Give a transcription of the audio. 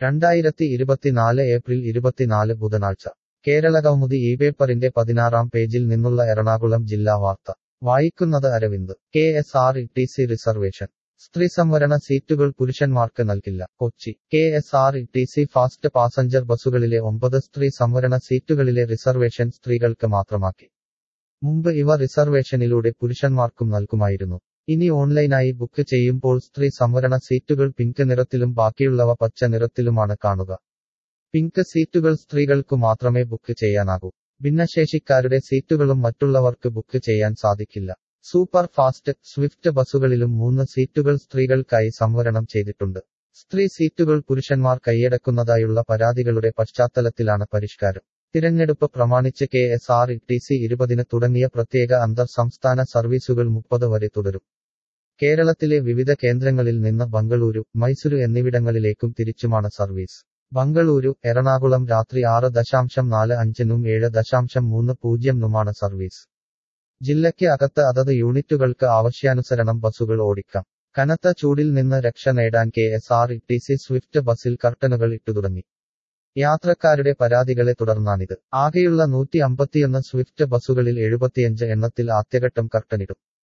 രണ്ടായിരത്തി ഇരുപത്തിനാല് ഏപ്രിൽ ഇരുപത്തിനാല് ബുധനാഴ്ച കേരള കൗമുദി ഈ പേപ്പറിന്റെ പതിനാറാം പേജിൽ നിന്നുള്ള എറണാകുളം ജില്ലാ വാർത്ത വായിക്കുന്നത് Aravind K S R T C C reservation സ്ത്രീ സംവരണ സീറ്റുകൾ പുരുഷന്മാർക്ക് നൽകില്ല Kochi K S R T C C fast passenger ബസ്സുകളിലെ ഒമ്പത് സ്ത്രീ സംവരണ സീറ്റുകളിലെ റിസർവേഷൻ സ്ത്രീകൾക്ക് മാത്രമാക്കി മുമ്പ് ഇവ റിസർവേഷനിലൂടെ പുരുഷന്മാർക്കും നൽകുമായിരുന്നു ഇനി ഓൺലൈനായി ബുക്ക് ചെയ്യുമ്പോൾ സ്ത്രീ സംവരണ സീറ്റുകൾ പിങ്ക് നിറത്തിലും ബാക്കിയുള്ളവ പച്ച നിറത്തിലുമാണ് കാണുക പിങ്ക് സീറ്റുകൾ സ്ത്രീകൾക്കു മാത്രമേ ബുക്ക് ചെയ്യാനാകൂ ഭിന്നശേഷിക്കാരുടെ സീറ്റുകളും മറ്റുള്ളവർക്ക് ബുക്ക് ചെയ്യാൻ സാധിക്കില്ല സൂപ്പർ ഫാസ്റ്റ് സ്വിഫ്റ്റ് ബസ്സുകളിലും മൂന്ന് സീറ്റുകൾ സ്ത്രീകൾക്കായി സംവരണം ചെയ്തിട്ടുണ്ട് സ്ത്രീ സീറ്റുകൾ പുരുഷന്മാർ കൈയടക്കുന്നതായുള്ള പരാതികളുടെ പശ്ചാത്തലത്തിലാണ് പരിഷ്കാരം തിരഞ്ഞെടുപ്പ് പ്രമാണിച്ച് K S R T C സി ഇരുപതിന് തുടങ്ങിയ പ്രത്യേക അന്തർ സംസ്ഥാന സർവീസുകൾ മുപ്പത് വരെ തുടരും കേരളത്തിലെ വിവിധ കേന്ദ്രങ്ങളിൽ നിന്ന് ബംഗളൂരു മൈസൂരു എന്നിവിടങ്ങളിലേക്കും തിരിച്ചുമാണ് സർവീസ് ബംഗളൂരു എറണാകുളം രാത്രി ആറ് ദശാംശം നാല് അഞ്ചിനും ഏഴ് ദശാംശം മൂന്ന് പൂജ്യംനുമാണ് സർവീസ് ജില്ലയ്ക്ക് അകത്ത് അതത് യൂണിറ്റുകൾക്ക് ആവശ്യാനുസരണം ബസ്സുകൾ ഓടിക്കാം കനത്ത ചൂടിൽ നിന്ന് രക്ഷ നേടാൻ K S R T C സി സ്വിഫ്റ്റ് ബസ്സിൽ കർട്ടനുകൾ ഇട്ടുതുടങ്ങി യാത്രക്കാരുടെ പരാതികളെ തുടർന്നാണിത് ആകെയുള്ള നൂറ്റി അമ്പത്തിയൊന്ന് സ്വിഫ്റ്റ് ബസ്സുകളിൽ എഴുപത്തിയഞ്ച് എണ്ണത്തിൽ ആദ്യഘട്ടം കർട്ടനിടും